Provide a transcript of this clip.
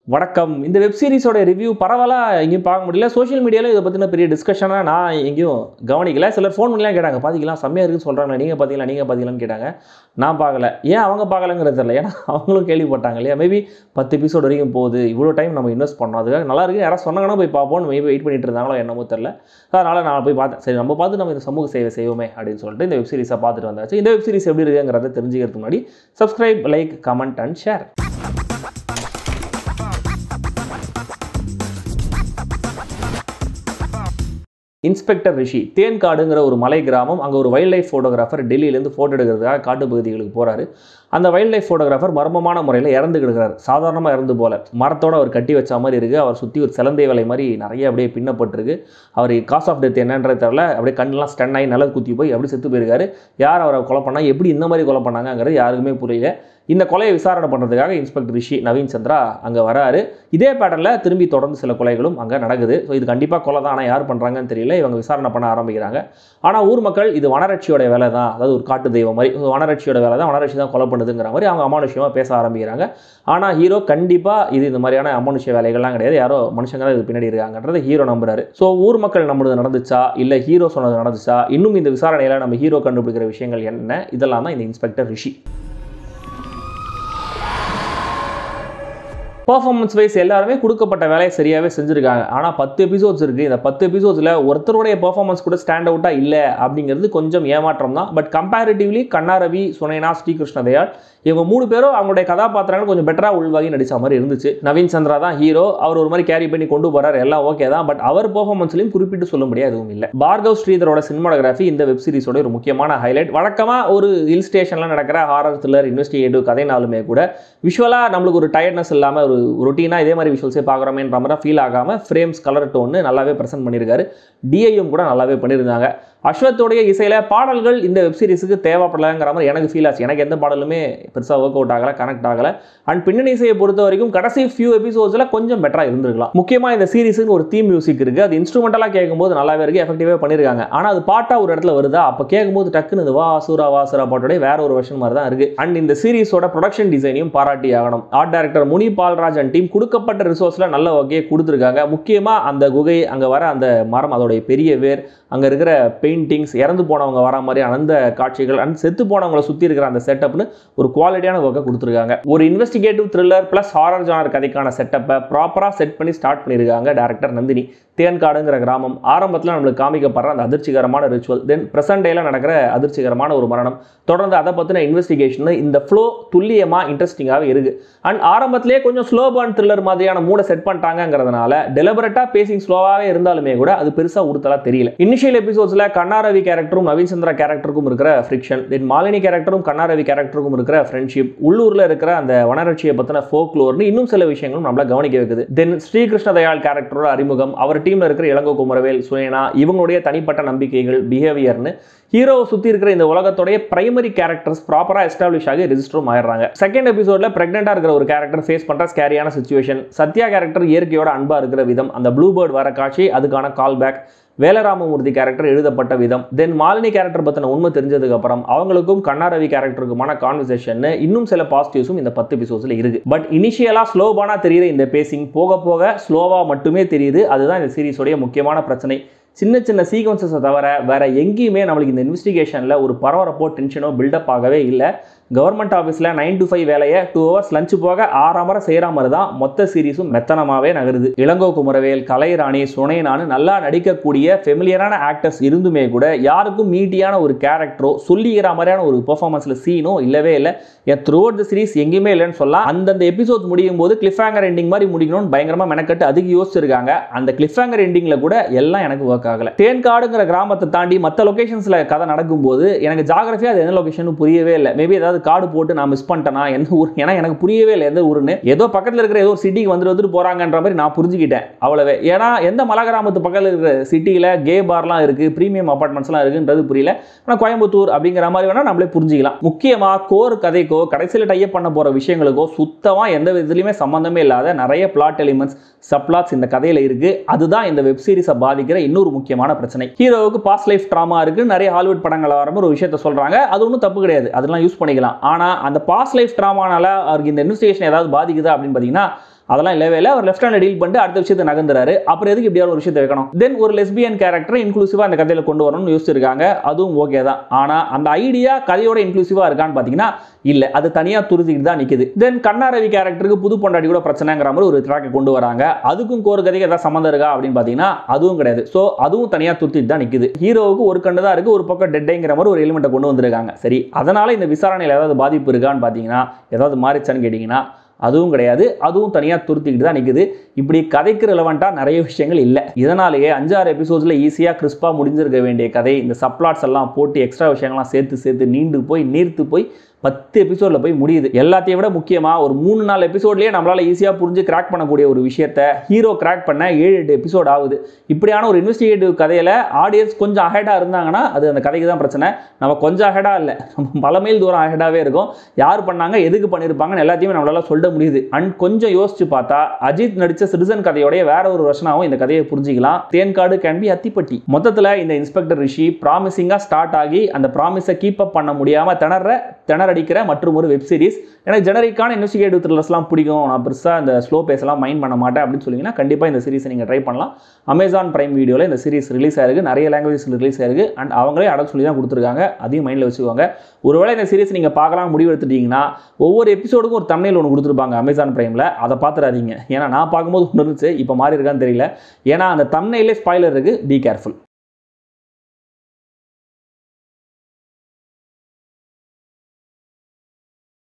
வணக்கம் இந்த web சீரிஸோட review பரவாயில்ல எங்கேயும் பார்க்க முடியல சோஷியல் மீடியாவில் இதை பற்றின பெரிய டிஸ்கஷனாக நான் எங்கேயும் கவனிக்கல சிலர் ஃபோன் பண்ணலாம் கேட்டாங்க பார்த்திக்கலாம் செம்மையாக இருக்குன்னு சொல்கிறாங்க நீங்கள் பார்த்தீங்களா நீங்கள் பார்த்தீங்களான்னு கேட்டாங்க நான் பார்க்கல ஏன் அவங்க பார்க்கலங்கிறது தெரியல ஏன்னா அவங்களும் கேள்விப்பட்டாங்க இல்லையா மேபி பத்து எபிசோட் வரைக்கும் போகுது இவ்வளோ டைம் நம்ம இன்வெஸ்ட் பண்ணோம் அதுக்காக நல்லா இருக்கு யாராவது சொன்னாங்கன்னா போய் பார்ப்போம்னு மேபி வெயிட் பண்ணிட்டு இருந்தாங்களோ என்னமோ தெரில அதனால் நான் போய் பார்த்தேன் சரி நம்ம பார்த்து நம்ம இந்த சமூக சேவை செய்வோமே அப்படின்னு சொல்லிட்டு இந்த வெப் சீரிஸை பார்த்துட்டு வந்தாச்சு இந்த வெப் சீரிஸ் எப்படி இருக்குங்கிறத தெரிஞ்சுக்கிறதுக்கு முன்னாடி subscribe like comment and share inspector Rishi தேன்காடுங்கிற ஒரு மலை கிராமம் அங்கே ஒரு வைல்ட் லைஃப் ஃபோட்டோகிராஃபர் டெல்லியிலேருந்து ஃபோட்டோ எடுக்கிறதுக்காக காட்டு பகுதிகளுக்கு போகிறாரு அந்த வைல்ட் லைஃப் ஃபோட்டோகிராஃபர் மர்மமான முறையில் இறந்து கிடக்கிறார் சாதாரணமாக இறந்து போல மரத்தோட அவர் கட்டி வச்ச மாதிரி இருக்குது அவர் சுற்றி ஒரு சிலந்தை வலை மாதிரி நிறைய அப்படியே பின்னப்பட்டிருக்கு அவர் காஸ் ஆஃப் டெத் என்னன்றது தெரில அப்படியே கண்ணெலாம் ஸ்டன் ஆகி நில குத்தி போய் அப்படி செத்து போயிருக்காரு யார் அவரை கொலை பண்ணா எப்படி இந்த மாதிரி கொலை பண்ணாங்கங்கிறது யாருக்குமே புரியல இந்த கொலையை விசாரணை பண்ணுறதுக்காக இன்ஸ்பெக்டர் ரிஷி நவீன் சந்திரா அங்கே வராரு இதே பேட்டர்னில் திரும்பி தொடர்ந்து சில கொலைகளும் அங்கே நடக்குது ஸோ இது கண்டிப்பாக கொலை தான் ஆனால் யார் பண்ணுறாங்கன்னு தெரியல இவங்க விசாரணை பண்ண ஆரம்பிக்கிறாங்க ஆனால் ஊர் மக்கள் இது வனரட்சியோட வேலை தான் அதாவது ஒரு காட்டு தெய்வம் மாதிரி இது வனரட்சியோட வேலை தான் வனரட்சி தான் கொலை பண்ணுதுங்கிற மாதிரி அவங்க அமானுஷ்யமாக பேச ஆரம்பிக்கிறாங்க ஆனால் ஹீரோ கண்டிப்பாக இது இந்த மாதிரியான அமானுஷ்ய வேலைகள்லாம் கிடையாது யாரோ மனுஷங்க தான் இது பின்னாடி இருக்காங்கன்றது ஹீரோ நம்புறாரு ஸோ ஊர் மக்கள் நம்புறது நடந்துச்சா இல்லை ஹீரோ சொன்னது நடந்துச்சா இன்னும் இந்த விசாரணையில் நம்ம ஹீரோ கண்டுபிடிக்கிற விஷயங்கள் என்ன இதெல்லாம் தான் இந்த இன்ஸ்பெக்டர் ரிஷி பர்ஃபார்மன்ஸ் வைஸ் எல்லாருமே கொடுக்கப்பட்ட வேலையை சரியாகவே செஞ்சுருக்காங்க ஆனால் பத்து எபிசோட்ஸ் இருக்குது இந்த பத்து எபிசோட்ஸில் ஒருத்தருடைய பர்ஃபார்மன்ஸ் கூட ஸ்டாண்ட் அவுட்டாக இல்லை அப்படிங்கிறது கொஞ்சம் ஏமாற்றம் தான் பட் கம்பேரிட்டிவ்லி கண்ணா ரவி சுனைனா ஸ்ரீகிருஷ்ண தயாள் இவங்க மூணு பேரும் அவங்களுடைய கதாபாத்திரங்கள் கொஞ்சம் பெட்டராக உள்வாகி நடித்த மாதிரி இருந்துச்சு நவீன் சந்திரா தான் ஹீரோ அவர் ஒரு மாதிரி கேரி பண்ணி கொண்டு போகிறார் எல்லாம் ஓகே தான் பட் அவர் பர்ஃபார்மன்ஸ்லையும் குறிப்பிட்டு சொல்ல முடியாது எதுவும் இல்லை பார்கவ் ஸ்ரீதரோட சினிமாடோகிராஃபி இந்த வெப் சீரிஸோட ஒரு முக்கியமான ஹைலைட் வழக்கமாக ஒரு ஹில் ஸ்டேஷனில் நடக்கிற ஹாரர் த்ரில்லர் இன்வெஸ்டிகேட்டிவ் கதைனாலுமே கூட விஷுவலாக நம்மளுக்கு ஒரு டயர்ட்னஸ் இல்லாமல் ஒரு ரொட்டீனாக இதே மாதிரி விஷுவல்ஸே பார்க்குறோமேன்ற மாதிரி ஃபீல் ஆகாமல் ஃப்ரேம்ஸ் கலர் டோன்னு நல்லாவே ப்ரெசென்ட் பண்ணியிருக்காரு டிஐயும் கூட நல்லாவே பண்ணியிருந்தாங்க அஸ்வத்தோடைய இசையில் பாடல்கள் இந்த வெப் சீரிஸுக்கு தேவைப்படலைங்கிற மாதிரி எனக்கு ஃபீல் ஆச்சு எனக்கு எந்த பாடலுமே பெருசாக ஒர்க் அவுட் ஆகலை கனெக்ட் ஆகலை அண்ட் பின்னணி இசையை பொறுத்த வரைக்கும் கடைசி ஃபியூ எபிசோட்ஸில் கொஞ்சம் பெட்டராக இருந்திருக்கலாம் முக்கியமாக இந்த சீரிஸுக்கு ஒரு தீம் மியூசிக் இருக்குது அது இன்ஸ்ட்ருமெண்டலாக கேட்கும்போது நல்லாவே இருக்குது எஃபெக்டிவாக பண்ணியிருக்காங்க ஆனால் அது பாட்டாக ஒரு இடத்துல வருதா அப்போ கேட்கும்போது டக்குன்னு இது வா சூரா வா சூரா பாட்டோடைய வேற ஒரு வருஷன் மாதிரி தான் இருக்குது அண்ட் இந்த சீரிஸோட ப்ரொடக்ஷன் டிசைனையும் பாராட்டி ஆகணும் art director Muni Balraj and team கொடுக்கப்பட்ட ரிசோர்ஸில் நல்ல வகையை கொடுத்துருக்காங்க முக்கியமாக அந்த குகை அங்கே வர அந்த மரம் அதோடைய பெரிய வேர் அங்கே இருக்கிற பெயிண்டிங்ஸ் இறந்து போனவங்க வர மாதிரி அந்த காட்சிகள் அண்ட் செத்து போனவங்களை சுற்றி இருக்கிற அந்த செட்டப்னு ஒரு குவாலிட்டியான ஒர்க்கை கொடுத்துருக்காங்க ஒரு investigative thriller plus horror genre கதைக்கான செட்டப்பை ப்ராப்பராக செட் பண்ணி ஸ்டார்ட் பண்ணியிருக்காங்க டேரக்டர் நந்தினி தேன்காடுங்கிற கிராமம் ஆரம்பத்தில் நம்மளுக்கு காமிக்கப்படுற அந்த அதிர்ச்சிகரமான ரிச்சுவல் தென் ப்ரெசன்ட் டேல நடக்கிற அதிர்ச்சிகரமான ஒரு மரணம் தொடர்ந்து அதை பற்றின இன்வெஸ்டிகேஷன் இந்த ஃப்ளோ துல்லியமாக இன்ட்ரெஸ்டிங்காகவே இருக்குது அண்ட் ஆரம்பத்திலேயே கொஞ்சம் ஸ்லோ பர்ன் த்ரில்லர் மாதிரியான மூடை செட் பண்ணிட்டாங்கிறதுனால டெலிபரேட்டாக பேசிங் ஸ்லோவாகவே இருந்தாலுமே கூட அது பெருசாக உறுத்தலாக தெரியல இனிஷியல் எபிசோட்ஸில் கண்ணாரவி கேரக்டரும் நவீன் சந்திரா கேரக்டருக்கும் இருக்கிற ஃப்ரிக்ஷன் தென் மாலினி கேரக்டரும் கண்ணாரவி கேரக்டருக்கும் இருக்கிற ஃப்ரெண்ட்ஷிப் உள்ளூரில் இருக்கிற அந்த வனரட்சியை பற்றின ஃபோக்லோர்னு இன்னும் சில விஷயங்களும் நம்மள கவனிக்க வைக்குது தென் ஸ்ரீகிருஷ்ண தயாள் கேரக்டரோட அறிமுகம் அவர் டீமில் இருக்கிற இளங்கோ குமரவேல் சுயனா இவங்களுடைய தனிப்பட்ட நம்பிக்கைகள் பிஹேவியர்னு ஹீரோவை சுற்றி இருக்கிற இந்த உலகத்தோடைய பிரைமரி கேரக்டர்ஸ் ப்ராப்பராக எஸ்டாப்ளிஷ் ஆகி ரெஜிஸ்டரும் ஆயிடுறாங்க செகண்ட் எபிசோடில் ப்ரெக்னெண்ட்டாக இருக்கிற ஒரு கேரக்டர் ஃபேஸ் பண்ணுற ஸ்கேரியான சுச்சுவேஷன் சத்யா கேரக்டர் இயற்கையோட அன்பாக இருக்கிற விதம் அந்த ப்ளூ பேர்ட் வர காட்சி அதுக்கான கால் பேக் வேலராமமூர்த்தி கேரக்டர் எழுதப்பட்ட விதம் தென் மாலினி கேரக்டர் பற்றின உண்மை தெரிஞ்சதுக்கு அப்புறம் அவங்களுக்கும் கண்ணாரவி கேரக்டருக்குமான கான்வர்சேஷன் இன்னும் சில பாசிட்டிவ்ஸும் இந்த பத்து எபிசோட்ஸில் இருக்கு பட் இனிஷியலாக ஸ்லோவானா தெரியுற இந்த பேசிங் போக போக ஸ்லோவாக மட்டுமே தெரியுது அதுதான் இந்த சீரிஸோடைய முக்கியமான பிரச்சனை சின்ன சின்ன சீக்வன்சஸை தவிர வேற எங்கேயுமே நம்மளுக்கு இந்த இன்வெஸ்டிகேஷனில் ஒரு பரபரப்போ டென்ஷனோ பில்டப் ஆகவே இல்லை கவர்மெண்ட் ஆஃபீஸில் நைன் டு ஃபைவ் வேலையை டூ ஹவர்ஸ் லஞ்ச் போக ஆறாமரை செய்கிற மாதிரி தான் மொத்த சீரிஸும் மெத்தனமாகவே நகருது இளங்கோ குமரவேல் கலைராணி சுனைனானு நல்லா நடிக்கக்கூடிய ஃபெமிலியரான ஆக்டர்ஸ் இருந்துமே கூட யாருக்கும் மீட்டியான ஒரு கேரக்டரோ சொல்லிக்கிற மாதிரியான ஒரு பெர்ஃபார்மன்ஸில் சீனோ இல்லவே இல்லை என் த்ரூ அவுட் த சீரிஸ் எங்கேயுமே இல்லைன்னு சொல்லலாம் அந்தந்த எபிசோட் முடியும் போது கிளிஃபேங்கர் எண்டிங் மாதிரி முடிக்கணும்னு பயங்கரமாக மெனக்கட்டு அதுக்கு யோசிச்சிருக்காங்க அந்த கிளிஃபேங்கர் எண்டிங்கில் கூட எல்லாம் எனக்கு ஒர்க் ஆகலை தேன்காடுங்கிற கிராமத்தை தாண்டி மற்ற லொகேஷன்ஸில் கதை நடக்கும்போது எனக்கு ஜாகிரஃபியாக அது எந்த லொகேஷன் புரியவே இல்லை மேபி ஏதாவது கார்டு போட்டு நான் மிஸ் பண்ணிட்டேனா எந்த ஊர் ஏன்னா எனக்கு புரியவே இல்லை எந்த ஊருன்னு ஏதோ பக்கத்தில் இருக்கிற ஏதோ ஒரு சிட்டிக்கு வந்துட்டு வந்துட்டு போகிறாங்கன்ற மாதிரி நான் புரிஞ்சுக்கிட்டேன் அவ்வளவே ஏன்னா எந்த மலை கிராமத்து பக்கத்தில் இருக்கிற சிட்டியில் கே பார்லாம் இருக்குது ப்ரீமியம் அப்பார்ட்மெண்ட்ஸ்லாம் இருக்குன்றது புரியல ஆனால் கோயம்புத்தூர் அப்படிங்கிற மாதிரி வேணால் நம்மளே புரிஞ்சிக்கலாம் முக்கியமாக கோர் கதைக்கோ கடைசியில் டைப் பண்ண போகிற விஷயங்களுக்கோ சுத்தமாக எந்த விதத்துலையுமே சம்மந்தமே இல்லாத நிறைய பிளாட் எலிமெண்ட்ஸ் சப்ளாட்ஸ் இந்த கதையில் இருக்குது அதுதான் இந்த வெப் சீரிஸை பாதிக்கிற இன்னொரு முக்கியமான பிரச்சனை ஹீரோவுக்கு பாஸ்ட் லைஃப் ட்ராமா இருக்குது நிறைய ஹாலிவுட் படங்கள் வரப்போ ஒரு விஷயத்த சொல்கிறாங்க அது ஒன்றும் தப்பு கிடையாது அதெல்லாம் யூஸ் பண்ணிக்கலாம் ஆனால் அந்த பாஸ்ட் லைஃப் ட்ராமானால அவருக்கு இந்த இன்வெஸ்டிகேஷன் ஏதாவது பாதிக்குதா அப்படின்னு பார்த்தீங்கன்னா அதெல்லாம் இல்லவே இல்லை அவர் லெஃப்ட் ஹேண்ட் டீல் பண்ணிட்டு அடுத்த விஷயத்தை நகர்ந்துறாரு அப்புறம் எதுக்கு இப்படியாவது ஒரு விஷயத்தை வைக்கணும் தென் ஒரு லெஸ்பியன் கேரக்டர் இன்க்ளூசிவாக அந்த கதையில் கொண்டு வரணும்னு யோசிச்சிருக்காங்க அதுவும் ஓகே தான் ஆனால் அந்த ஐடியா கதையோட இன்க்ளூசிவாக இருக்கான்னு பார்த்தீங்கன்னா இல்லை அது தனியாக துருத்திக்கிட்டு தான் நிற்குது தென் கண்ணாரவி கேரக்டருக்கு புது பொண்டாட்டி கூட பிரச்சனைங்கிற மாதிரி ஒரு ட்ராக்கை கொண்டு வராங்க அதுக்கும் கோர் கதைக்கு ஏதாவது சம்மந்தம் இருக்கா அப்படின்னு பார்த்தீங்கன்னா அதுவும் கிடையாது ஸோ அதுவும் தனியாக துருத்திட்டு தான் நிற்குது ஹீரோவுக்கு ஒரு கண்டு தான் இருக்குது ஒரு பக்கம் டெட்டைங்கிற மாதிரி ஒரு எலிமெண்ட்டை கொண்டு வந்திருக்காங்க சரி அதனால இந்த விசாரணையில் ஏதாவது பாதிப்பு இருக்கான்னு பார்த்தீங்கன்னா ஏதாவது மாறிச்சான்னு கேட்டிங்கன்னா அதுவும் கிடையாது அதுவும் தனியாக துருத்திக்கிட்டு தான் நிற்குது இப்படி கதைக்கு ரெலவெண்ட்டாக நிறைய விஷயங்கள் இல்லை இதனாலேயே அஞ்சாறு எபிசோட்ஸில் ஈஸியாக கிறிஸ்பாக முடிஞ்சிருக்க வேண்டிய கதை இந்த சப்ளாட்ஸ் எல்லாம் போட்டு எக்ஸ்ட்ரா விஷயங்கள்லாம் சேர்த்து சேர்த்து நீண்டு போய் நீர்த்து போய் பத்து எபிசோடில் போய் முடியுது எல்லாத்தையும் விட முக்கியமாக ஒரு மூணு நாலு எபிசோட்லேயே நம்மளால் ஈஸியாக புரிஞ்சு கிராக் பண்ணக்கூடிய ஒரு விஷயத்த ஹீரோ கிராக் பண்ண ஏழு எட்டு எபிசோட் ஆகுது இப்படியான ஒரு இன்வெஸ்டிகேட்டிவ் கதையில் ஆடியன்ஸ் கொஞ்சம் அஹெடாக இருந்தாங்கன்னா அது அந்த கதைக்கு தான் பிரச்சனை நம்ம கொஞ்சம் அஹெடாக இல்லை நம்ம பல மைல் தூரம் அஹெடாகவே இருக்கும் யார் பண்ணாங்க எதுக்கு பண்ணியிருப்பாங்கன்னு எல்லாத்தையுமே நம்மளால சொல்ல முடியுது அண்ட் கொஞ்சம் யோசிச்சு பார்த்தா அஜித் நடித்த சிட்டிசன் கதையோடைய வேற ஒரு வருஷனாகவும் இந்த கதையை புரிஞ்சிக்கலாம் தேன்காடு கேன் பி அத்திப்பட்டி மொத்தத்தில் இந்த இன்ஸ்பெக்டர் ரிஷி ப்ராமிசிங்காக ஸ்டார்ட் ஆகி அந்த ப்ராமிஸை கீப் அப் பண்ண முடியாமல் திணற திணறடிக்கிற மற்றும் ஒரு வெப் சீரிஸ் எனக்கு ஜெனரிக்கான இன்வெஸ்டிகேட்டிவ் த்ரில்லர்ஸ்லாம் பிடிக்கும் நான் பெருசாக இந்த ஸ்லோ பேஸ்லாம் மைண்ட் பண்ண மாட்டேன் அப்படின்னு சொன்னீங்கன்னா கண்டிப்பாக இந்த சீரிஸை நீங்கள் ட்ரை பண்ணலாம் அமேசான் பிரைம் வீடியோவில் இந்த சீரிஸ் ரிலீஸ் ஆயிருக்கு நிறைய லாங்குவேஜ் ரிலீஸ் ஆயிருக்கு அண்ட் அவங்களே அடல் சொல்லி தான் கொடுத்துருக்காங்க அதையும் மைண்டில் வச்சுக்கோங்க ஒருவேளை இந்த சீரிஸ் நீங்கள் பார்க்கலாம் முடிவு எடுத்துட்டீங்கன்னா ஒவ்வொரு எபிசோடுக்கும் ஒரு தமிழில் ஒன்று கொடுத்துருப்பாங்க அமேசான் பிரைமில் அதை பார்த்துடாதீங்க ஏன்னா நான் பார்க்கும்போது ஒன்று இருந்துச்சு இப்போ மாறி இருக்கான்னு தெரியல ஏன்னா அந்த தமிழ்லே ஸ்பாய்லர் இருக்குது பி கேர்ஃபுல்